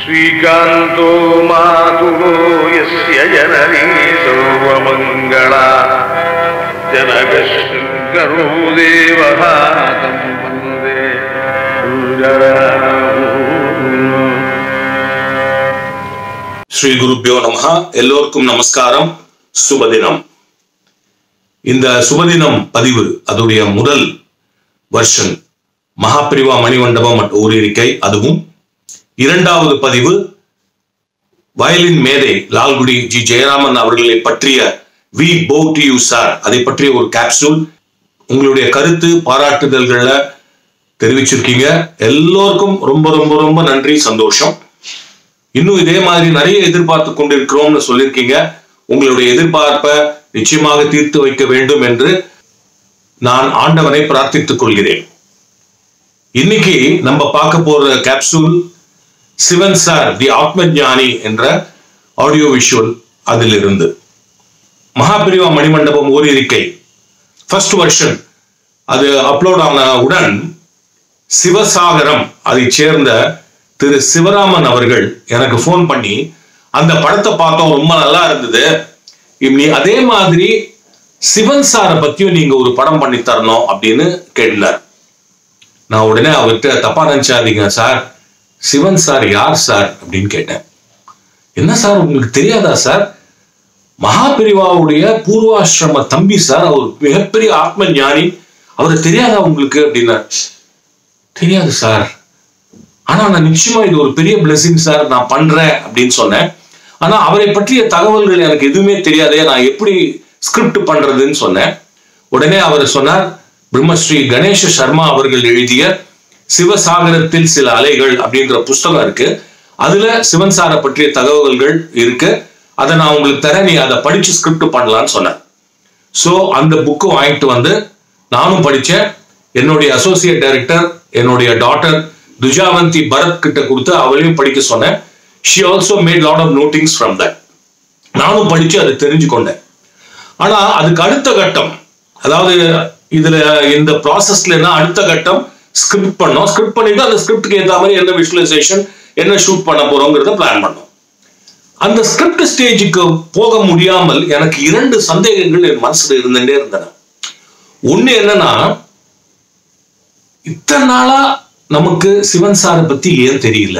श्रीकान्तो मातुलो यस्य जननी सर्वमङ्गला जनकशङ्करो देवः तं वन्दे ஸ்ரீ குருப்பியோ நமஹ எல்லோருக்கும் நமஸ்காரம் சுபதினம் இந்த சுபதினம் பதிவு அதோடைய முதல் வருஷன் மகாபிரிவா மணிமண்டபம் மற்றும் ஊரிருக்கை அதுவும் இரண்டாவது பதிவு வயலின் மேதை லால்குடி ஜி ஜெயராமன் அவர்களை பற்றிய வி போ டு யூ சார் அதை பற்றிய ஒரு கேப்சூல் உங்களுடைய கருத்து பாராட்டுதல்களை தெரிவிச்சிருக்கீங்க எல்லோருக்கும் ரொம்ப ரொம்ப ரொம்ப நன்றி சந்தோஷம் இன்னும் இதே மாதிரி நிறைய எதிர்பார்த்து கொண்டிருக்கிறோம்னு சொல்லியிருக்கீங்க உங்களுடைய எதிர்பார்ப்பை நிச்சயமாக தீர்த்து வைக்க வேண்டும் என்று நான் ஆண்டவனை பிரார்த்தித்துக் கொள்கிறேன் இன்னைக்கு நம்ம பார்க்க போற கேப்சூல் சிவன் சார் தி ஆத்ம ஞானி என்ற ஆடியோ விஷுவல் அதிலிருந்து மகாபிரிவா மணிமண்டபம் ஓரிருக்கை ஃபர்ஸ்ட் வருஷன் அது அப்லோட் ஆனவுடன் சிவசாகரம் அதைச் சேர்ந்த திரு சிவராமன் அவர்கள் எனக்கு ஃபோன் பண்ணி அந்த படத்தை பார்த்தோம் ரொம்ப நல்லா இருந்தது நீ அதே மாதிரி சிவன் சாரை பத்தியும் நீங்க ஒரு படம் பண்ணி தரணும் அப்படின்னு கேட்டார் நான் உடனே அவர்கிட்ட தப்பா நினைச்சாதீங்க சார் சிவன் சார் யார் சார் அப்படின்னு கேட்டேன் என்ன சார் உங்களுக்கு தெரியாதா சார் மகாபிரிவாவுடைய பூர்வாசிரம தம்பி சார் அவர் மிகப்பெரிய ஆத்ம ஞானி அவரை தெரியாதா உங்களுக்கு அப்படின்னா தெரியாது சார் ஆனா நான் நிச்சயமா இது ஒரு பெரிய பிளெஸிங் சார் நான் பண்றேன் அப்படின்னு சொன்னேன் ஆனா அவரை பற்றிய தகவல்கள் எனக்கு எதுவுமே தெரியாதே நான் எப்படி ஸ்கிரிப்ட் பண்றதுன்னு சொன்னேன் உடனே அவர் சொன்னார் பிரம்மஸ்ரீ கணேச சர்மா அவர்கள் எழுதிய சிவசாகரத்தில் சில அலைகள் அப்படின்ற புஸ்தகம் இருக்கு அதுல சிவன் சாரை பற்றிய தகவல்கள் இருக்கு அதை நான் உங்களுக்கு தரேன் நீ அதை படிச்சு ஸ்கிரிப்ட் பண்ணலான்னு சொன்னேன் ஸோ அந்த புக்கு வாங்கிட்டு வந்து நானும் படித்தேன் என்னுடைய அசோசியேட் டைரக்டர் என்னுடைய டாட்டர் துஜாவந்தி பரத் கிட்ட கொடுத்து அவளையும் படிக்க சொன்னேன் she also made lot of notings from that நானும் படிச்சு அதை தெரிஞ்சுக்கொண்டேன் ஆனா அதுக்கு அடுத்த கட்டம் அதாவது இதுல இந்த ப்ராசஸ்ல என்ன அடுத்த கட்டம் ஸ்கிரிப்ட் பண்ணோம் ஸ்கிரிப்ட் பண்ணிட்டு அந்த ஸ்கிரிப்டுக்கு ஏற்ற மாதிரி என்ன விஷுவலைசேஷன் என்ன ஷூட் பண்ண போறோங்கிறத பிளான் பண்ணோம் அந்த ஸ்கிரிப்ட் ஸ்டேஜுக்கு போக முடியாமல் எனக்கு இரண்டு சந்தேகங்கள் என் மனசுல இருந்துட்டே இருந்தன ஒண்ணு என்னன்னா இத்தனை நாளா நமக்கு சிவன் சாரை பத்தி ஏன் தெரியல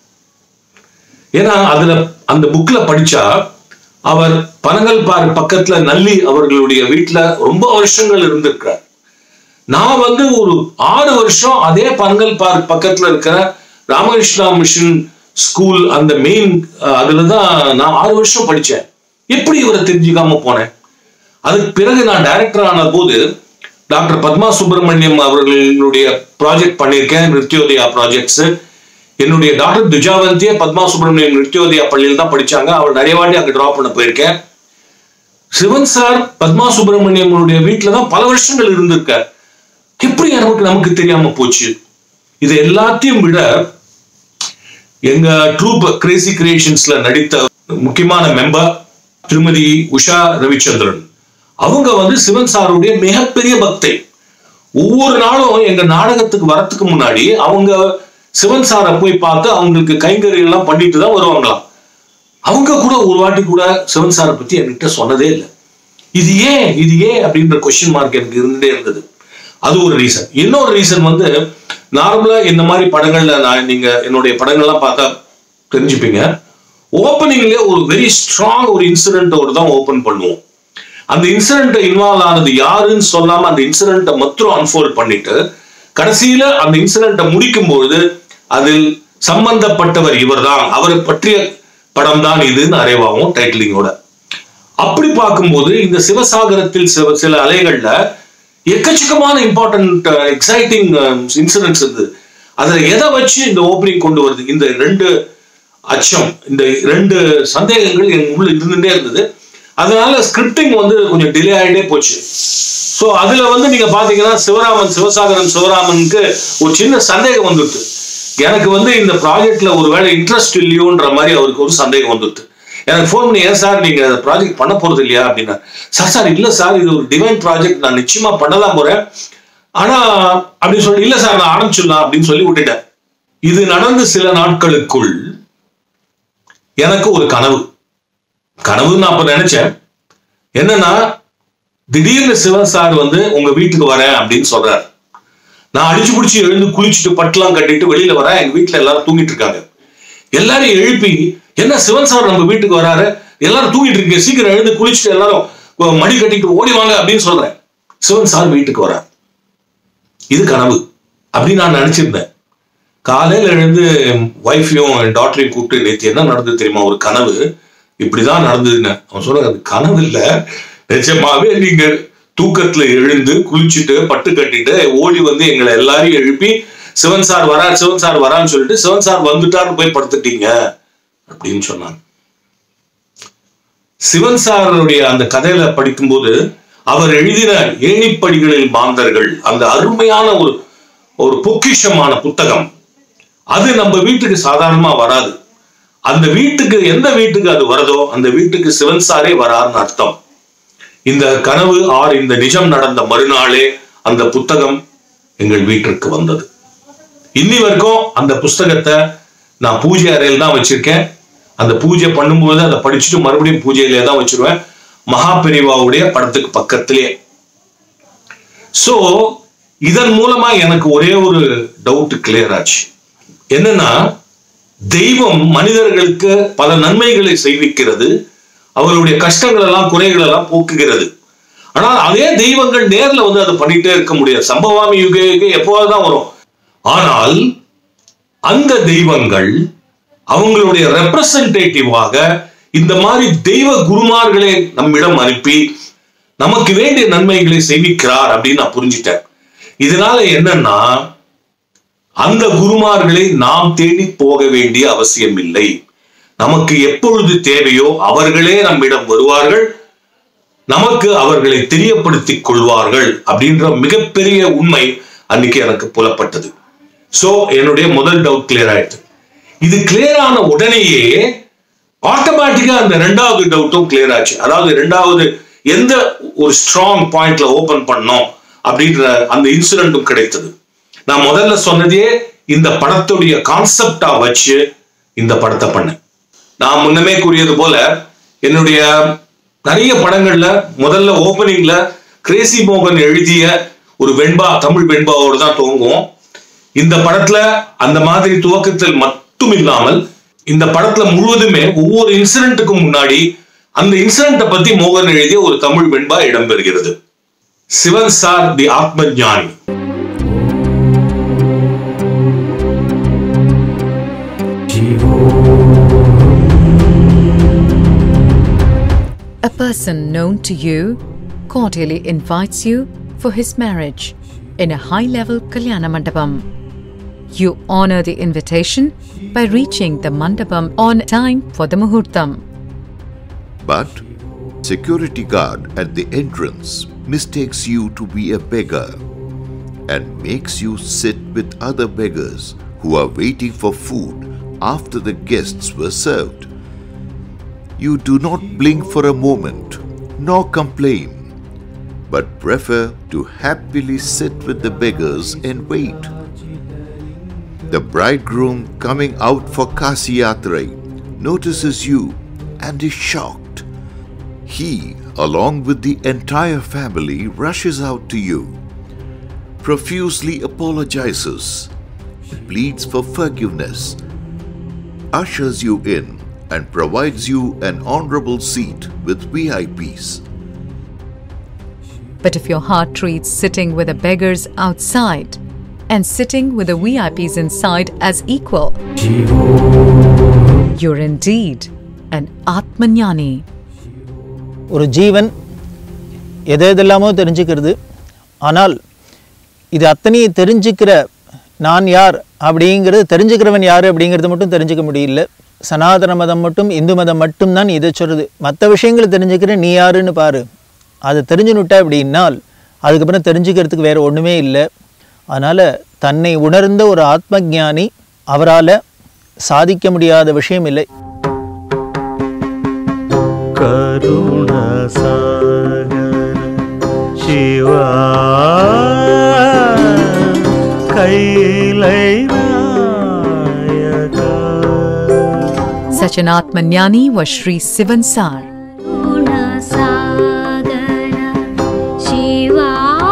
ஏன்னா அதுல அந்த புக்ல படிச்சா அவர் பனங்கல் பார் பக்கத்துல நல்லி அவர்களுடைய வீட்டுல ரொம்ப வருஷங்கள் இருந்திருக்கிறார் நான் வந்து ஒரு ஆறு வருஷம் அதே பனங்கல் பார்க் பக்கத்துல இருக்கிற ராமகிருஷ்ணா மிஷன் ஸ்கூல் அந்த மெயின் அதுலதான் நான் ஆறு வருஷம் படிச்சேன் எப்படி இவரை தெரிஞ்சுக்காம போனேன் அதுக்கு பிறகு நான் டைரக்டர் ஆன போது டாக்டர் பத்மா சுப்பிரமணியம் அவர்களுடைய ப்ராஜெக்ட் பண்ணியிருக்கேன் நிருத்யோதயா ப்ராஜெக்ட்ஸ் என்னுடைய டாக்டர் துஜாவந்தியே பத்மா சுப்பிரமணியம் நிருத்யோதயா பள்ளியில் தான் படிச்சாங்க அவர் நிறைய வாட்டி அங்கே ட்ராப் பண்ண போயிருக்கேன் சிவன் சார் பத்மா சுப்பிரமணியமுடைய வீட்டில் தான் பல வருஷங்கள் இருந்திருக்கார் எப்படி நமக்கு நமக்கு தெரியாம போச்சு இது எல்லாத்தையும் விட எங்க ட்ரூப் கிரேசி கிரியேஷன்ஸ்ல நடித்த முக்கியமான மெம்பர் திருமதி உஷா ரவிச்சந்திரன் அவங்க வந்து சிவன் சாருடைய மிகப்பெரிய பக்தை ஒவ்வொரு நாளும் எங்க நாடகத்துக்கு வரத்துக்கு முன்னாடி அவங்க சிவன் சாரை போய் பார்த்து அவங்களுக்கு கைங்கறி எல்லாம் பண்ணிட்டு தான் வருவாங்களாம் அவங்க கூட ஒரு வாட்டி கூட சிவன் சாரை பத்தி என்கிட்ட சொன்னதே இல்லை இது ஏன் இது ஏன் அப்படின்ற கொஸ்டின் மார்க் எனக்கு இருந்துட்டே இருந்தது அது ஒரு ரீசன் இன்னொரு ரீசன் வந்து நார்மலா இந்த மாதிரி படங்கள்ல நான் நீங்க என்னுடைய படங்கள்லாம் பார்த்தா தெரிஞ்சுப்பீங்க ஓப்பனிங்லேயே ஒரு வெரி ஸ்ட்ராங் ஒரு இன்சிடென்ட்டோட தான் ஓப்பன் பண்ணுவோம் அந்த இன்சிடென்ட் இன்வால்வ் ஆனது யாருன்னு சொல்லாம அந்த இன்சிடென்ட்டை மட்டும் அன்ஃபோல்ட் பண்ணிட்டு கடைசியில அந்த இன்சிடென்ட்டை முடிக்கும் பொழுது அதில் சம்பந்தப்பட்டவர் இவர்தான் அவரை பற்றிய படம் தான் இதுன்னு அறைவாகும் டைட்டிலிங்கோட அப்படி பார்க்கும்போது இந்த சிவசாகரத்தில் சில சில அலைகள்ல எக்கச்சக்கமான இம்பார்ட்டன்ட் எக்ஸைட்டிங் இன்சிடென்ட்ஸ் இருந்தது அதுல எதை வச்சு இந்த ஓப்பனிங் கொண்டு வருது இந்த ரெண்டு அச்சம் இந்த ரெண்டு சந்தேகங்கள் என் உள்ள இருந்துட்டே இருந்தது அதனால ஸ்கிரிப்டிங் வந்து கொஞ்சம் டிலே ஆகிட்டே போச்சு ஸோ அதுல வந்து நீங்க பாத்தீங்கன்னா சிவராமன் சிவசாகரன் சிவராமனுக்கு ஒரு சின்ன சந்தேகம் வந்துடுது எனக்கு வந்து இந்த ப்ராஜெக்ட்ல ஒரு வேலை இன்ட்ரெஸ்ட் இல்லையோன்ற மாதிரி அவருக்கு ஒரு சந்தேகம் வந்துடுது எனக்கு ஃபோன் பண்ணி ஏன் சார் நீங்க ப்ராஜெக்ட் பண்ண போறது இல்லையா அப்படின்னா சார் சார் இல்ல சார் இது ஒரு டிவைன் ப்ராஜெக்ட் நான் நிச்சயமா பண்ணதான் போறேன் ஆனா அப்படின்னு சொல்லி இல்ல சார் நான் ஆரம்பிச்சிடலாம் அப்படின்னு சொல்லி விட்டுட்டேன் இது நடந்து சில நாட்களுக்குள் எனக்கு ஒரு கனவு கனவுன்னு நான் அப்ப நினைச்சேன் என்னன்னா திடீர்னு சிவன் சார் வந்து உங்க வீட்டுக்கு வரேன் அப்படின்னு சொல்றாரு நான் அடிச்சு பிடிச்சி எழுந்து குளிச்சுட்டு பட்டுலாம் கட்டிட்டு வெளியில வரேன் எங்க வீட்டுல எல்லாரும் தூங்கிட்டு இருக்காங்க எல்லாரையும் எழுப்பி என்ன சிவன் சார் நம்ம வீட்டுக்கு வராரு எல்லாரும் தூங்கிட்டு இருக்கீங்க சீக்கிரம் எழுந்து குளிச்சுட்டு எல்லாரும் அஹ், மடி கட்டிட்டு ஓடி வாங்க அப்படின்னு சொல்றேன் சிவன் சார் வீட்டுக்கு வரார் இது கனவு அப்படின்னு நான் நினைச்சிருந்தேன் காலையில எழுந்து ஒய்ஃபையும் என் டாக்டரையும் கூப்பிட்டு நேற்று என்ன நடந்தது தெரியுமா ஒரு கனவு இப்படிதான் நடந்ததுன்னு அவன் சொல்றான் அது கனவு இல்ல நிஜமாவே நீங்க தூக்கத்துல எழுந்து குளிச்சுட்டு பட்டு கட்டிட்டு ஓடி வந்து எங்களை எல்லாரையும் எழுப்பி சிவன் சார் வரார் சிவன் சார் வரான்னு சொல்லிட்டு சிவன் சார் வந்துட்டாருன்னு போய் படுத்துட்டீங்க அப்படின்னு சொன்னாங்க சிவன் சாருடைய அந்த கதையில படிக்கும்போது அவர் எழுதின ஏணிப்படிகளில் மாந்தர்கள் அந்த அருமையான ஒரு ஒரு பொக்கிஷமான புத்தகம் அது நம்ம வீட்டுக்கு சாதாரணமா வராது அந்த வீட்டுக்கு எந்த வீட்டுக்கு அது வருதோ அந்த வீட்டுக்கு சிவன் சாரே வராருன்னு அர்த்தம் இந்த கனவு ஆர் இந்த நிஜம் நடந்த மறுநாளே அந்த புத்தகம் எங்கள் வீட்டிற்கு வந்தது இன்னி வரைக்கும் அந்த புஸ்தகத்தை நான் பூஜை அறையில் தான் வச்சிருக்கேன் அந்த பூஜை பண்ணும்போது அதை படிச்சுட்டு மறுபடியும் பூஜையிலே தான் வச்சிருவேன் மகா பெரிவாவுடைய படத்துக்கு பக்கத்திலே சோ இதன் மூலமா எனக்கு ஒரே ஒரு டவுட் கிளியர் ஆச்சு என்னன்னா தெய்வம் மனிதர்களுக்கு பல நன்மைகளை செய்விக்கிறது அவர்களுடைய கஷ்டங்கள் எல்லாம் குறைகள் எல்லாம் போக்குகிறது ஆனால் அதே தெய்வங்கள் நேர்ல வந்து அதை பண்ணிட்டே இருக்க முடியாது சம்பவாமி யுக யுக எப்போது தான் வரும் ஆனால் அந்த தெய்வங்கள் அவங்களுடைய ரெப்ரசன்டேட்டிவாக இந்த மாதிரி தெய்வ குருமார்களை நம்மிடம் அனுப்பி நமக்கு வேண்டிய நன்மைகளை செய்விக்கிறார் அப்படின்னு நான் புரிஞ்சிட்டேன் இதனால என்னன்னா அந்த குருமார்களை நாம் தேடி போக வேண்டிய அவசியம் இல்லை நமக்கு எப்பொழுது தேவையோ அவர்களே நம்மிடம் வருவார்கள் நமக்கு அவர்களை தெரியப்படுத்திக் கொள்வார்கள் அப்படின்ற மிகப்பெரிய உண்மை அன்னைக்கு எனக்கு புலப்பட்டது சோ என்னுடைய முதல் டவுட் கிளியர் ஆயிடுச்சு இது கிளியர் ஆன உடனேயே ஆட்டோமேட்டிக்கா அந்த ரெண்டாவது டவுட்டும் கிளியர் ஆச்சு அதாவது ரெண்டாவது எந்த ஒரு ஸ்ட்ராங் பாயிண்ட்ல ஓபன் பண்ணோம் அப்படின்ற அந்த இன்சிடென்ட்டும் கிடைத்தது நான் முதல்ல சொன்னதே இந்த படத்துடைய கான்செப்டா வச்சு இந்த படத்தை பண்ணேன் நான் முன்னமே கூறியது போல என்னுடைய நிறைய படங்கள்ல முதல்ல ஓபனிங்ல கிரேசி மோகன் எழுதிய ஒரு வெண்பா தமிழ் வெண்பாவோடு தான் துவங்கும் இந்த படத்துல அந்த மாதிரி துவக்கத்தில் மட்டும் இல்லாமல் இந்த படத்துல முழுவதுமே ஒவ்வொரு இன்சிடென்ட்டுக்கும் முன்னாடி அந்த இன்சிடென்ட்டை பத்தி மோகன் எழுதிய ஒரு தமிழ் வெண்பா இடம்பெறுகிறது சிவன் சார் தி ஆத்ம ஞானி A person known to you cordially invites you for his marriage in a high level Kalyana Mandapam. You honor the invitation by reaching the Mandapam on time for the Muhurtam. But security guard at the entrance mistakes you to be a beggar and makes you sit with other beggars who are waiting for food after the guests were served. You do not blink for a moment nor complain, but prefer to happily sit with the beggars and wait. The bridegroom coming out for Kasi Yatra notices you and is shocked. He, along with the entire family, rushes out to you, profusely apologizes, pleads for forgiveness, ushers you in, and provides you an honorable seat with VIPs. But if your heart treats sitting with the beggars outside and sitting with the VIPs inside as equal, you're indeed an Atmanyani. ஒரு ஜீவன் எதை எதெல்லாமோ தெரிஞ்சுக்கிறது ஆனால் இது அத்தனையும் தெரிஞ்சுக்கிற நான் யார் அப்படிங்கிறது தெரிஞ்சுக்கிறவன் யார் அப்படிங்கிறது மட்டும் தெரிஞ்சுக்க முடியல சனாதன மதம் மட்டும் இந்து மதம் மட்டும்தான் இதை சொல்லுது மற்ற விஷயங்களை தெரிஞ்சுக்கிற நீ யாருன்னு பாரு அதை தெரிஞ்சுனுட்ட அப்படின்னால் அதுக்கப்புறம் தெரிஞ்சுக்கிறதுக்கு வேறு ஒன்றுமே இல்லை அதனால் தன்னை உணர்ந்த ஒரு ஆத்ம ஞானி அவரால் சாதிக்க முடியாத விஷயம் இல்லை கருணசாகர சிவா கைலை நாயகா Such an Atmanyani was Sri Sivansar. Gunsagar Shiva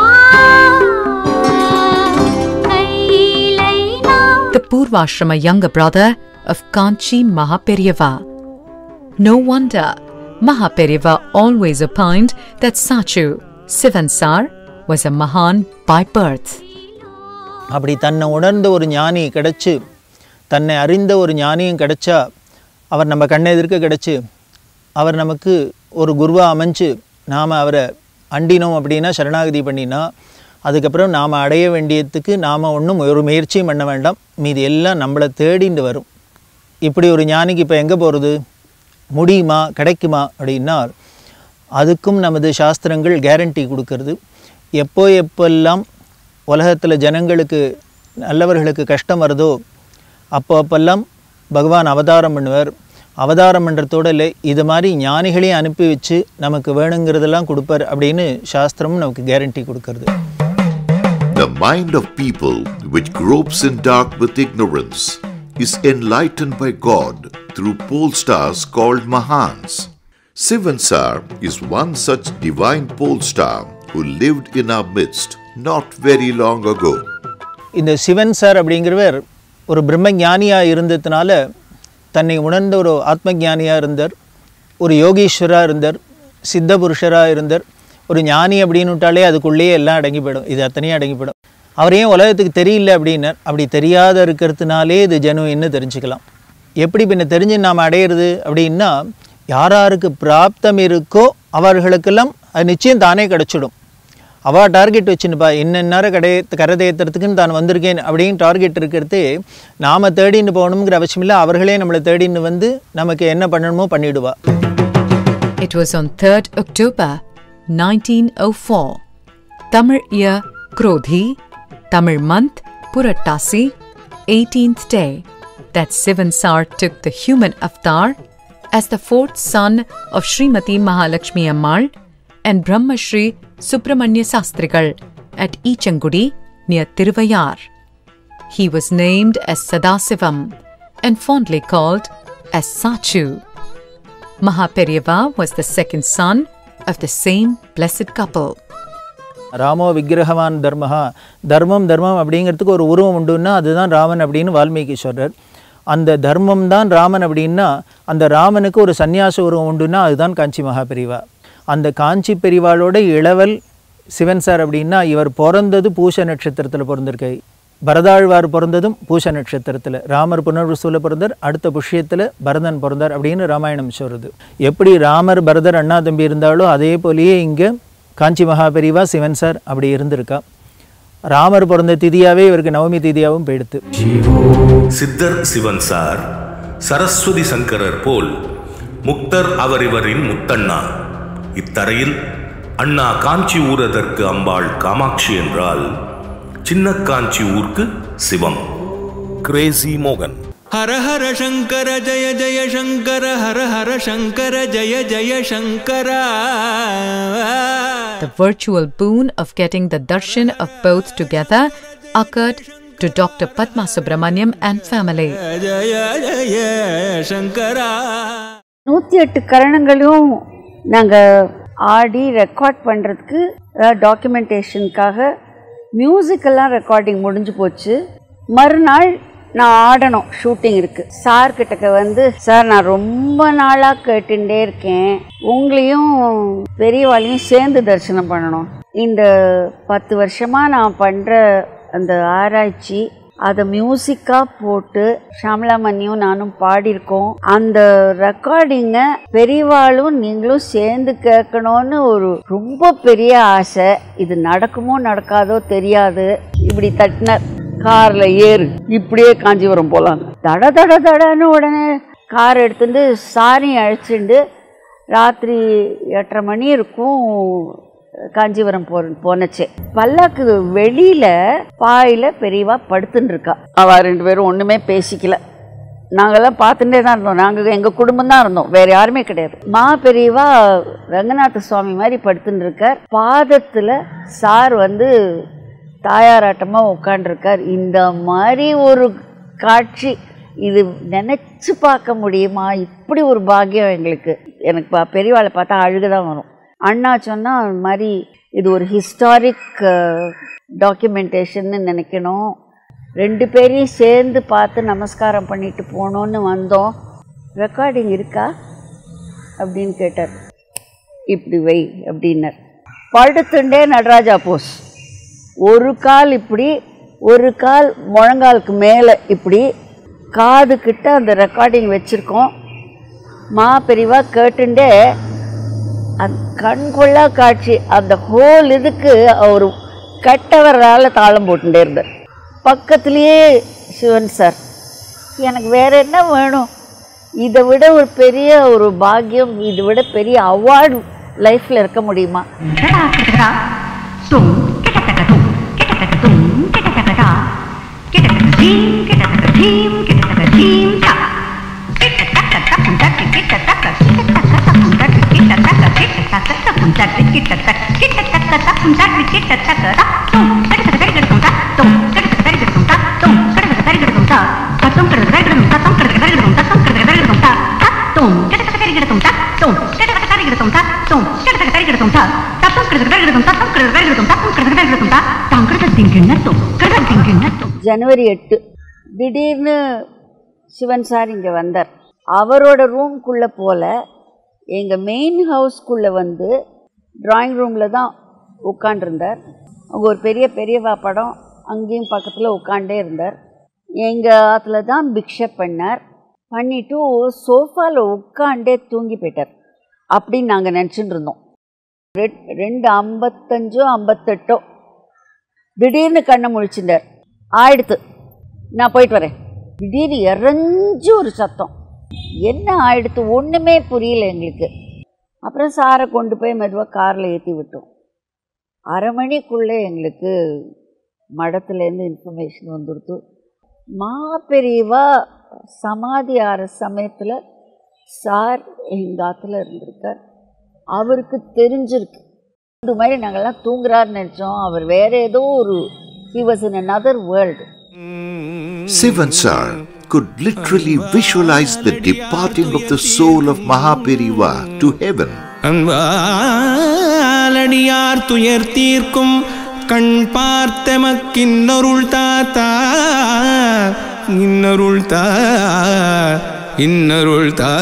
कैलैना the Purvashrama younger brother of Kanchi Mahaperiyava. No wonder Mahaperiyava always opined that Sachu, Sivansar, was a Mahan by birth. அப்படி தன்னை உணர்ந்த ஒரு ஞானி கிடைச்சு தன்னை அறிந்த ஒரு ஞானியும் கிடைச்சா அவர் நம்ம கண்ணெதிர்க்க கிடைச்சு அவர் நமக்கு ஒரு குருவா அமைஞ்சு நாம் அவரை அண்டினோம் அப்படின்னா சரணாகதி பண்ணினா அதுக்கப்புறம் நாம் அடைய வேண்டியதுக்கு நாம் ஒன்றும் ஒரு முயற்சியும் பண்ண வேண்டாம் மீதி எல்லாம் நம்மளை தேடிண்டு வரும் இப்படி ஒரு ஞானிக்கு இப்போ எங்கே போகிறது முடியுமா கிடைக்குமா அப்படின்னா அதுக்கும் நமது சாஸ்திரங்கள் கேரண்டி கொடுக்கறது எப்போ எப்பெல்லாம் உலகத்தில் ஜனங்களுக்கு நல்லவர்களுக்கு கஷ்டம் வருதோ அப்போ அப்பெல்லாம் பகவான் அவதாரம் பண்ணுவார் அவதாரம் பண்ணுறதோட இல்லை இது மாதிரி ஞானிகளையும் அனுப்பி வச்சு நமக்கு வேணுங்கிறதெல்லாம் கொடுப்பார் அப்படின்னு சாஸ்திரமும் நமக்கு கேரண்டி கொடுக்கறது The mind of people which gropes in dark with ignorance is enlightened by God through pole stars called Mahans. Sivansar is one such divine pole star who lived in our midst not very long ago. இந்த Sivan sir அப்படிங்கிறவர் ஒரு பிரம்ம ஞானியாக இருந்ததுனால தன்னை உணர்ந்த ஒரு ஆத்ம ஞானியாக இருந்தார் ஒரு யோகீஸ்வராக இருந்தார் சித்த புருஷராக இருந்தார் ஒரு ஞானி அப்படின்னு விட்டாலே அதுக்குள்ளேயே எல்லாம் அடங்கி போயிடும் இது அத்தனையும் அடங்கி போயிடும் அவர் ஏன் உலகத்துக்கு தெரியல அப்படின்னார் அப்படி தெரியாத இருக்கிறதுனாலே இது ஜெனுவின்னு தெரிஞ்சுக்கலாம் எப்படி பின்ன தெரிஞ்சு நாம் அடையிறது அப்படின்னா யார் யாருக்கு பிராப்தம் இருக்கோ அவர்களுக்கெல்லாம் அது நிச்சயம் தானே கிடச்சிடும் அவள் டார்கெட் வச்சுன்னுப்பா இன்னென்னார கடை கரை தேத்துறதுக்குன்னு தான் வந்திருக்கேன் அப்படின்னு டார்கெட் இருக்கிறது நாம் தேடின்னு போகணுங்கிற அவசியம் இல்லை அவர்களே நம்மளை தேடின்னு வந்து நமக்கு என்ன பண்ணணுமோ பண்ணிடுவா It was on 3rd October 1904. Tamil year Krodhi, Tamil month Purattasi, 18th day, that Sivansar took the human avatar as the fourth son of Srimati Mahalakshmi Ammal and Brahma Shri Subramanya Sastrigal at Ichangudi near Tiruvayar. He was named as Sadasivam and fondly called as Sachu. Mahaperiyava was the second son of the same blessed couple. ராமோ விக்கிரகவான் தர்மஹா தர்மம் தர்மம் அப்படிங்கிறதுக்கு ஒரு உருவம் உண்டுன்னா அதுதான் ராமன் அப்படின்னு வால்மீகி சொல்றார் அந்த தர்மம் தான் ராமன் அப்படின்னா அந்த ராமனுக்கு ஒரு சந்நியாச உருவம் உண்டுன்னா அதுதான் காஞ்சி மகாபெரிவா அந்த காஞ்சி பெரிவாளோட இளவல் சிவன் சார் அப்படின்னா இவர் பிறந்தது பூச நட்சத்திரத்தில் பிறந்திருக்காய் பரதாழ்வார் பிறந்ததும் பூச நட்சத்திரத்தில் ராமர் புனர்வசூல பிறந்தார் அடுத்த புஷ்யத்தில் பரதன் பிறந்தார் அப்படின்னு ராமாயணம் சொல்கிறது எப்படி ராமர் பரதர் அண்ணா தம்பி இருந்தாலோ அதே போலயே இங்கே காஞ்சி மகாபெரிவா சிவன் சார் அப்படி இருந்திருக்கா ராமர் பிறந்த திதியாவே இவருக்கு நவமி திதியாவும் போயிடுத்து சித்தர் சிவன் சார் சரஸ்வதி சங்கரர் போல் முக்தர் அவரிவரின் முத்தண்ணா இத்தரையில் அண்ணா காஞ்சி ஊரதற்கு அம்பாள் காமாட்சி என்றால் சின்ன காஞ்சி ஊர்க்கு சிவம் கிரேசி மோகன் हर हर शङ्कर जय जय शङ्कर हर हर शङ्कर जय जय Shankar The virtual boon of getting the darshan of both together occurred to Dr. Padma Subramaniam and family. जय जय शङ्करा நூற்றி எட்டு கரணங்களும் நாங்கள் ஆடி ரெக்கார்ட் பண்ணுறதுக்கு டாக்குமெண்டேஷனுக்காக மியூசிக்கெல்லாம் ரெக்கார்டிங் முடிஞ்சு போச்சு மறுநாள் நான் ஆடணும் ஷூட்டிங் இருக்கு சார் கிட்டக்க வந்து சார் நான் ரொம்ப நாளாக கேட்டுட்டே இருக்கேன் உங்களையும் பெரியவாளையும் சேர்ந்து தரிசனம் பண்ணணும் இந்த பத்து வருஷமாக நான் பண்ணுற அந்த ஆராய்ச்சி அதை மியூசிக்காக போட்டு ஷாமலாமணியும் நானும் பாடியிருக்கோம் அந்த ரெக்கார்டிங்கை பெரியவாளும் நீங்களும் சேர்ந்து கேட்கணும்னு ஒரு ரொம்ப பெரிய ஆசை இது நடக்குமோ நடக்காதோ தெரியாது இப்படி தட்டினார் காரில் ஏறு இப்படியே காஞ்சிபுரம் போகலாம் தட தட தடன்னு உடனே கார் எடுத்துட்டு சாரியும் அழைச்சிண்டு ராத்திரி எட்டரை மணி இருக்கும் காஞ்சிபுரம் போ போனச்சே பல்லாக்கு வெளியில பாயில பெரியவா படுத்துன்னு இருக்கா அவ ரெண்டு பேரும் ஒண்ணுமே பேசிக்கல நாங்கெல்லாம் பார்த்துட்டே தான் இருந்தோம் நாங்கள் எங்கள் குடும்பம் தான் இருந்தோம் வேற யாருமே கிடையாது மா பெரியவா ரங்கநாத சுவாமி மாதிரி படுத்துன்னு இருக்கார் பாதத்தில் சார் வந்து தாயாராட்டமாக உட்காண்டிருக்கார் இந்த மாதிரி ஒரு காட்சி இது நினச்சி பார்க்க முடியுமா இப்படி ஒரு பாக்கியம் எங்களுக்கு எனக்கு பா பெரியவாளை பார்த்தா அழுக தான் வரும் அண்ணா சொன்னால் அது மாதிரி இது ஒரு ஹிஸ்டாரிக் டாக்குமெண்டேஷன்னு நினைக்கணும் ரெண்டு பேரையும் சேர்ந்து பார்த்து நமஸ்காரம் பண்ணிட்டு போகணுன்னு வந்தோம் ரெக்கார்டிங் இருக்கா அப்படின்னு கேட்டார் இப்படி வை அப்படின்னார் படுத்துண்டே நடராஜா போஸ் ஒரு கால் இப்படி ஒரு கால் முழங்காலுக்கு மேலே இப்படி காது கிட்ட அந்த ரெக்கார்டிங் வச்சுருக்கோம் மா பெரிவா கேட்டுண்டே அந்த கண்கொள்ளா காட்சி அந்த ஹோல் இதுக்கு அவர் கட்டவரால் தாளம் போட்டுட்டே இருந்தார் பக்கத்துலேயே சிவன் சார் எனக்கு வேற என்ன வேணும் இதை விட ஒரு பெரிய ஒரு பாக்கியம் இதை விட பெரிய அவார்டு லைஃப்பில் இருக்க முடியுமா ஜனவரி எட்டு திடீர்னு சிவன் சார் இங்கே வந்தார் அவரோட ரூம்குள்ளே போல எங்கள் மெயின் ஹவுஸ்க்குள்ளே வந்து ட்ராயிங் ரூமில் தான் உட்காண்டிருந்தார் அவங்க ஒரு பெரிய பெரியவா படம் அங்கேயும் பக்கத்தில் உட்காண்டே இருந்தார் எங்கள் ஆற்றுல தான் பிக்ஷை பண்ணார் பண்ணிவிட்டு சோஃபாவில் உட்காண்டே தூங்கி போயிட்டார் அப்படின்னு நாங்கள் நினச்சிட்டு இருந்தோம் ரெட் ரெண்டு ஐம்பத்தஞ்சோ ஐம்பத்தெட்டோ திடீர்னு கண்ணை முழிச்சிட்டார் ஆயிடுத்து நான் போயிட்டு வரேன் திடீர்னு இறஞ்சி ஒரு சத்தம் என்ன ஆயிடுத்து ஒன்றுமே புரியல எங்களுக்கு அப்புறம் சாரை கொண்டு போய் மெதுவாக காரில் ஏற்றி விட்டோம் அரை மணிக்குள்ளே எங்களுக்கு மடத்துலேருந்து இன்ஃபர்மேஷன் வந்துடுத்து மா பெரியவா சமாதி ஆகிற சமயத்தில் சார் எங்கள் ஆற்றுல இருந்திருக்கார் அவருக்கு தெரிஞ்சிருக்கு இந்த மாதிரி நாங்கள்லாம் தூங்குறாருன்னு நினச்சோம் அவர் வேற ஏதோ ஒரு he was in another world Sivan Sir could literally visualize the departing of the soul of Mahaperiva to heaven. அன்பாலடியார் துயர் தீர்க்கும் கண் பார்த்தமக்கின்னொருள் தாத்தா இன்னொருள் தா இன்னொருள் தா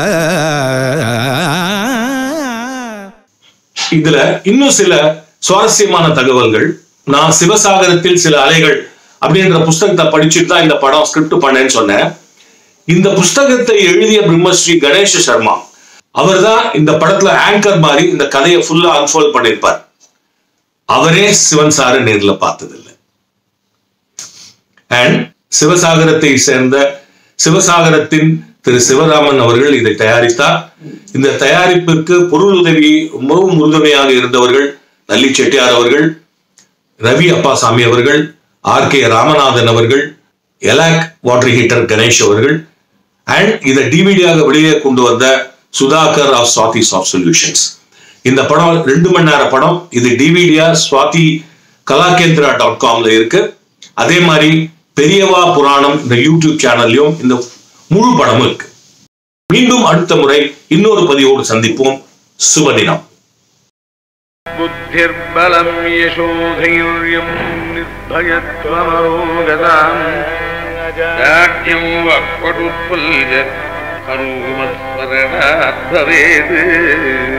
இதுல இன்னும் சில சுவாரஸ்யமான தகவல்கள் நான் சிவசாகரத்தில் சில அலைகள் அப்படின்ற புஸ்தகத்தை படிச்சுட்டு தான் இந்த படம் ஸ்கிரிப்ட் பண்ணேன்னு சொன்னேன் இந்த புஸ்தகத்தை எழுதிய பிரம்மஸ்ரீ கணேஷ சர்மா அவர் தான் இந்த படத்துல ஆங்கர் மாதிரி இந்த கதையை ஃபுல்லா அன்ஃபோல்ட் பண்ணியிருப்பார் அவரே சிவன் சாரை நேர்ல பார்த்ததில்லை அண்ட் சிவசாகரத்தை சேர்ந்த சிவசாகரத்தின் திரு சிவராமன் அவர்கள் இதை தயாரித்தார் இந்த தயாரிப்பிற்கு பொருள் உதவி ரொம்பவும் உறுதுணையாக இருந்தவர்கள் நல்லி செட்டியார் அவர்கள் ரவி அப்பாசாமி அவர்கள் ஆர் கே ராமநாதன் அவர்கள் எலாக் வாட்டர் ஹீட்டர் கணேஷ் அவர்கள் அண்ட் இதை டிவிடியாக வெளியே கொண்டு வந்த Sudhakar of Swathi soft solutions இந்த படம் ரெண்டு மணி நேர படம் இது டிவிடியா சுவாதி கலாகேந்திரா டாட் காம்ல இருக்கு அதே மாதிரி பெரியவா புராணம் இந்த யூடியூப் சேனல்லையும் இந்த முழு படமும் இருக்கு மீண்டும் அடுத்த முறை இன்னொரு பதிவோடு சந்திப்போம் சுபதினம் बुद्धिर्बलं यशोधैर्यं निर्भयत्वमरोगताम् दाढ्यं वक्पटुत्पल्य हनुमत्स्मरणात् भवेत्